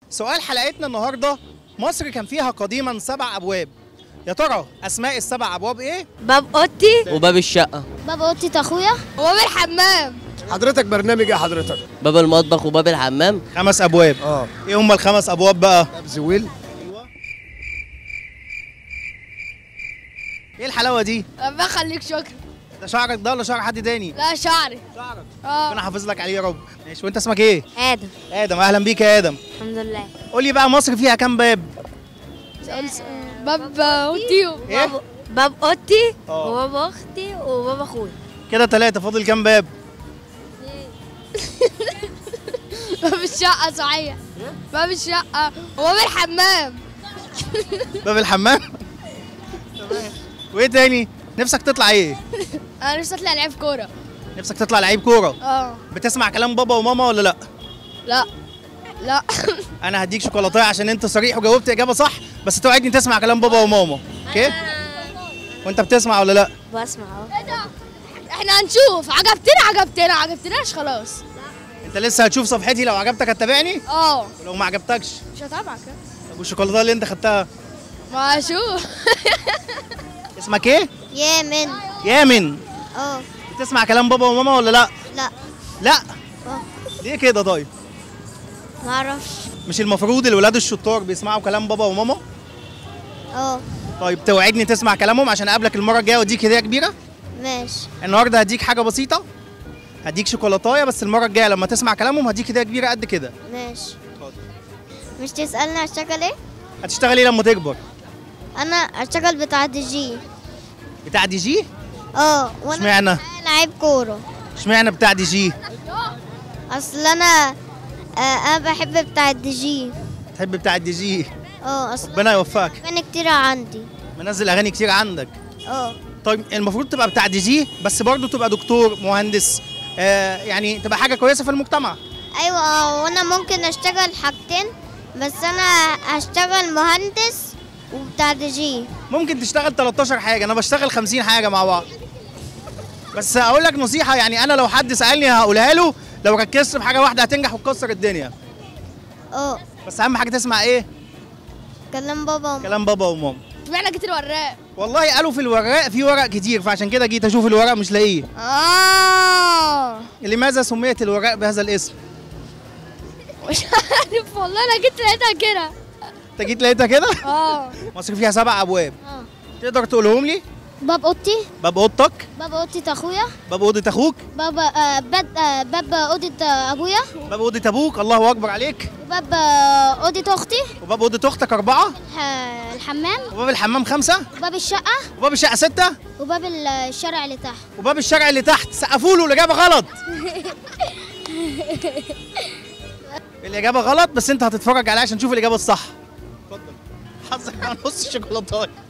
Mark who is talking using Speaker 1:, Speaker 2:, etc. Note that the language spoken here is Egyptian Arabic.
Speaker 1: سؤال حلقتنا النهارده مصر كان فيها قديما سبع ابواب يا ترى اسماء السبع ابواب ايه
Speaker 2: باب اوضتي
Speaker 3: وباب الشقة
Speaker 4: باب اوضه اخويا
Speaker 2: وباب الحمام
Speaker 5: حضرتك برنامج ايه حضرتك؟
Speaker 3: باب المطبخ وباب الحمام
Speaker 1: خمس ابواب
Speaker 5: اه
Speaker 1: ايه هم الخمس ابواب بقى
Speaker 5: باب زويل
Speaker 1: ايه الحلاوه دي
Speaker 2: ربنا يخليك شكرا
Speaker 1: ده شعرك ده ولا شعر حد تاني
Speaker 2: لا شعري
Speaker 1: شعرك
Speaker 2: اه
Speaker 1: ربنا حافظ لك عليه يا رب ماشي وانت اسمك ايه
Speaker 4: ادم
Speaker 1: ادم اهلا بيك يا ادم
Speaker 4: الحمد لله
Speaker 1: قول لي بقى مصر فيها كام باب
Speaker 2: باب اوضتي
Speaker 1: ايه
Speaker 4: باب اوضتي
Speaker 1: اه.
Speaker 4: وباب اختي وباب اخويا
Speaker 1: كده ثلاثة فاضل كام باب
Speaker 2: باب الشقة صحيح باب الشقة وباب الحمام
Speaker 1: باب الحمام تمام وايه تاني نفسك تطلع ايه
Speaker 2: انا نفسي اطلع لعيب كورة
Speaker 1: نفسك تطلع لعيب كوره
Speaker 2: اه
Speaker 1: بتسمع كلام بابا وماما ولا لا
Speaker 2: لا لا
Speaker 1: انا هديك شوكولاتايه عشان انت صريح وجاوبت اجابه صح بس توعدني تسمع كلام بابا وماما اوكي وانت بتسمع ولا لا
Speaker 4: بسمع اهو
Speaker 2: احنا هنشوف عجبتنا عجبتنا عجبتناش خلاص
Speaker 1: انت لسه هتشوف صفحتي لو عجبتك هتتابعني
Speaker 2: اه
Speaker 1: ولو ما عجبتكش
Speaker 2: مش هتابعك
Speaker 1: طب والشوكولاته اللي انت خدتها
Speaker 2: ما اشوف
Speaker 1: اسمك ايه
Speaker 4: يامن
Speaker 1: يامن
Speaker 4: اه
Speaker 1: بتسمع كلام بابا وماما ولا لا
Speaker 4: لا
Speaker 1: لا
Speaker 4: اه
Speaker 1: ليه كده طيب
Speaker 4: ما اعرفش
Speaker 1: مش المفروض الولاد الشطار بيسمعوا كلام بابا وماما
Speaker 4: اه
Speaker 1: طيب توعدني تسمع كلامهم عشان اقابلك المره الجايه واديك هديه كبيره
Speaker 4: ماشي
Speaker 1: النهارده هديك حاجه بسيطه هديك شوكولاتايه بس المره الجايه لما تسمع كلامهم هديك هديه كبيره قد كده
Speaker 4: ماشي مش تسألني هشتغل ايه؟
Speaker 1: هتشتغل ايه لما تكبر
Speaker 4: انا هشتغل بتاع دي جي
Speaker 1: بتاع دي جي
Speaker 4: اه وانا
Speaker 1: اشمعنى
Speaker 4: لعيب كورة
Speaker 1: اشمعنى بتاع دي جي
Speaker 4: اصل انا آه انا بحب بتاع الدي جي
Speaker 1: تحب بتاع الدي جي
Speaker 4: اه اصل
Speaker 1: ربنا يوفقك
Speaker 4: كان كتير عندي
Speaker 1: منزل اغاني كتير عندك
Speaker 4: اه
Speaker 1: طيب المفروض تبقى بتاع دي جي بس برضه تبقى دكتور مهندس آه يعني تبقى حاجه كويسه في المجتمع
Speaker 4: ايوه اه وانا ممكن اشتغل حاجتين بس انا هشتغل مهندس وبتاع دي جي
Speaker 1: ممكن تشتغل 13 حاجه انا بشتغل 50 حاجه مع بعض بس اقول لك نصيحه يعني انا لو حد سالني هقولها له لو ركزت في حاجه واحده هتنجح وتكسر الدنيا
Speaker 4: اه
Speaker 1: بس اهم حاجه تسمع ايه
Speaker 4: كلام بابا وماما.
Speaker 1: كلام بابا وماما
Speaker 2: اشمعنى كتير وراق
Speaker 1: والله قالوا في الورق في ورق كتير فعشان كده جيت اشوف الورق مش لاقيه
Speaker 2: اه
Speaker 1: لماذا سميت الورق بهذا الاسم
Speaker 2: مش عارف والله انا جيت لقيتها كده
Speaker 1: انت جيت لقيتها كده
Speaker 2: اه
Speaker 1: مصر فيها سبع ابواب
Speaker 4: اه
Speaker 1: تقدر تقولهم لي
Speaker 4: باب اوضتي
Speaker 1: باب اوضتك
Speaker 4: باب اوضه اخويا
Speaker 1: باب اوضه اخوك
Speaker 4: باب آه باب آه باب اوضه آه، ابويا
Speaker 1: باب اوضه ابوك الله اكبر عليك
Speaker 4: وباب آه اوضه اختي
Speaker 1: وباب اوضه اختك اربعه
Speaker 4: ح- الحمام
Speaker 1: وباب الحمام خمسه
Speaker 4: وباب الشقه
Speaker 1: وباب الشقه سته
Speaker 4: وباب ال- الشارع اللي تحت
Speaker 1: وباب الشارع اللي تحت سقفوا له الاجابه غلط الاجابه غلط بس انت هتتفرج عليها عشان تشوف الاجابه الصح اتفضل حظك مع نص الشوكولاته